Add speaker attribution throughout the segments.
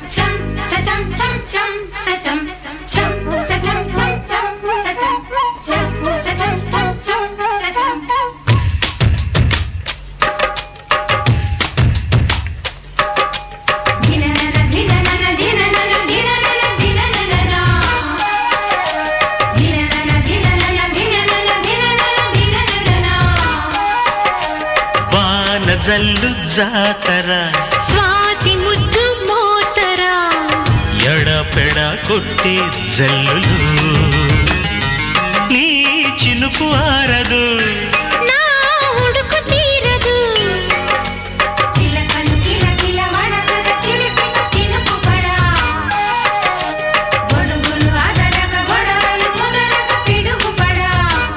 Speaker 1: chum, cha chum, chum, chum, cha chum, chum, cha chum, chum, chum, cha chum, chum, cha chum, chum, chum, cha chum. ధిననన ధిననన ధిననన ధిననన ధిననన ధిననన ధిననన ధిననన ధిననన ధిననన
Speaker 2: వాన జల్లు జాతర
Speaker 3: స్వాతి ముద్దు మోతరా
Speaker 2: ఎడపెడ కొట్టే జల్లులు నీ చినుకు ఆరదు
Speaker 3: నా ఉడుకు తీరదు
Speaker 1: చిలకలు కిల కిల వడగద చిలిపిన చినుకు పడా గొడుగులు అదరక గొడవలు ముదరక పిడుగు పడా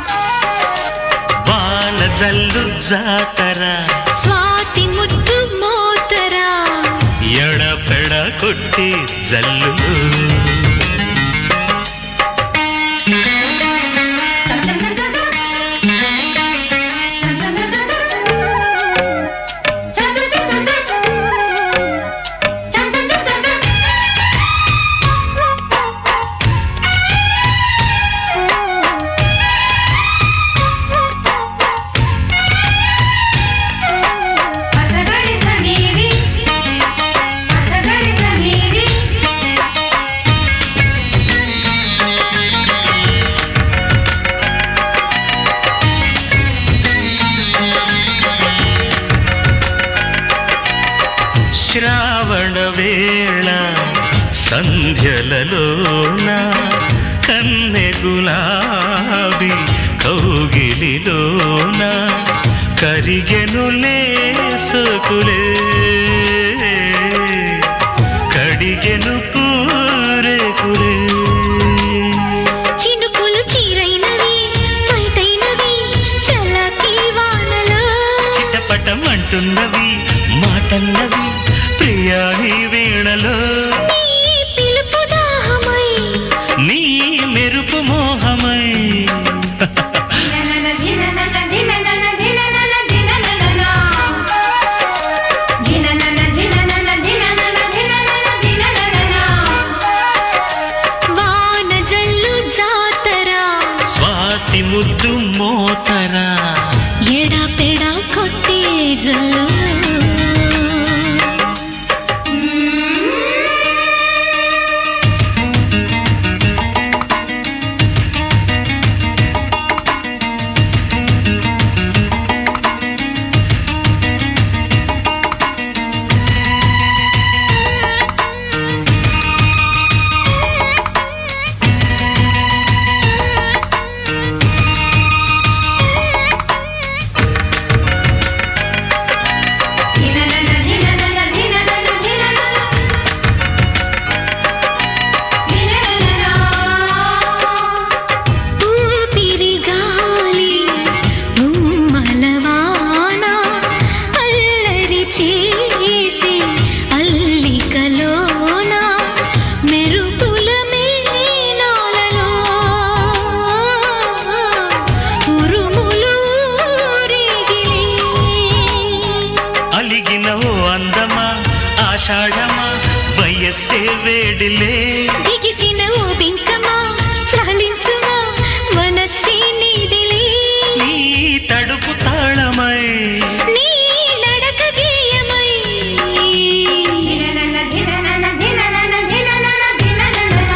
Speaker 2: వాన జల్లు జాతర
Speaker 3: స్వాతి ముద్దు మోతరా
Speaker 2: ఎడపెడ కొట్టే జల్లులు
Speaker 1: అసగడి సమీరి అసగడి సమీరి
Speaker 2: శ్రావణ వేళ సంధ్యలలోన కన్నె గులాబీ కౌగిలిలోన కరిగెనులే సకులే కడిగెను పూరెకులే
Speaker 3: చినుకులు చీరైనవి పైటైనవి చల్లకి వానలో
Speaker 2: చిటపటం అంటున్నవి మాటన్నవి ప్రియాణి వీణలో
Speaker 3: నీ పిలుపు దాహమై
Speaker 2: నీ మెరుపు మోహమై
Speaker 1: ధిననన ధిననన ధిననన ధిననన ధిననన ధిననన ధిననన ధిననన ధిననన ధిననన
Speaker 3: వాన జల్లు జాతరా
Speaker 2: స్వాతి ముద్దు మోతరా
Speaker 3: ఎడా పెడా కొట్టే జల్లు
Speaker 1: ధిననన ధిననన ధిననన ధిననన ధిననన
Speaker 3: ఊపిరి గాలి ఉమ్మలవాన అల్లరి చేసి అల్లికలోన మెరుపుల మీనాలలో ఉరుములు రేగిలి
Speaker 2: అలిగిన ఓ అందమా ఆషాఢమా వయస్సే వేడిలే
Speaker 3: బిగిసిన ఓ బింకమా చాలించుమా మనస్సే నీదిలే
Speaker 2: నీ తడుపు తాళమై
Speaker 3: నీ నడక గేయమై
Speaker 1: ధిననన ధిననన ధిననన ధిననన ధిననన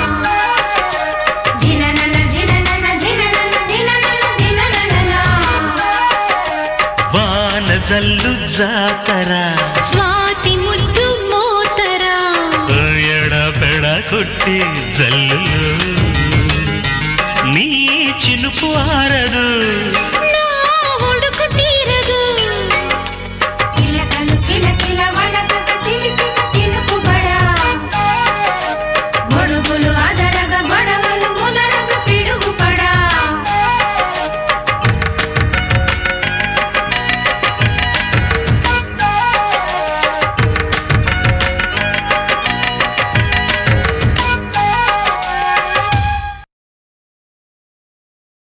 Speaker 1: ధిననన ధిననన ధిననన ధిననన ధిననన
Speaker 2: వాన జల్లు జాతరా
Speaker 3: స్వాతి ముద్దు మోతరా
Speaker 2: ఎడపెడ కొట్టి జల్లులు నీ చినుకు ఆరదు